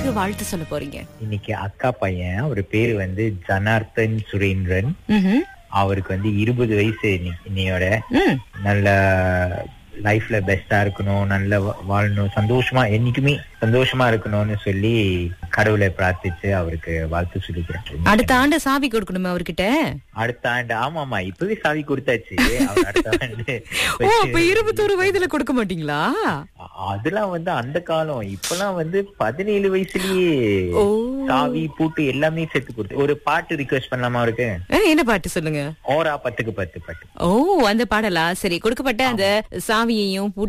யாருக்கு வாழ்த்து சொல்ல போறீங்க இன்னைக்கு அக்கா பையன் அவர் பேரு வந்து ஜனார்த்தன் சுரேந்திரன் ம்ஹும். அவருக்கு வந்து இருபது வயசு இன்னி- இன்னையோட ம். நல்ல லைஃப்ல பெஸ்டா இருக்கணும் நல்ல வா- வாழணும் சந்தோஷமா என்னைக்குமே சந்தோஷமா இருக்கணும்னு சொல்லி கடவுளை பிரார்த்திச்சு அவருக்கு வாழ்த்து சொல்லிக்கிறேன் அடுத்த ஆண்டு சாவி கொடுக்கணுமே அவர்கிட்ட அடுத்த ஆண்டு ஆமாமா இப்பவே சாவி கொடுத்தாச்சு அவர் அடுத்த ஆண்டு ஓ அப்ப இருபத்தோரு வயதுல கொடுக்க மாட்டீங்களா அதெல்லாம் வந்து அந்த காலம் இப்பெல்லாம் வந்து பதினேழு வயசுலயே ஓ சாவி பூட்டு எல்லாமே சேர்த்து கொடுத்து ஒரு பாட்டு ரிக்வெஸ்ட் பண்ணலாமா அவருக்கு அஹ், என்ன பாட்டு சொல்லுங்க ஓரா பத்துக்கு பத்து பாட்டு ஓ அந்த பாடலா சரி கொடுக்கப்பட்ட அந்த சாவியையும்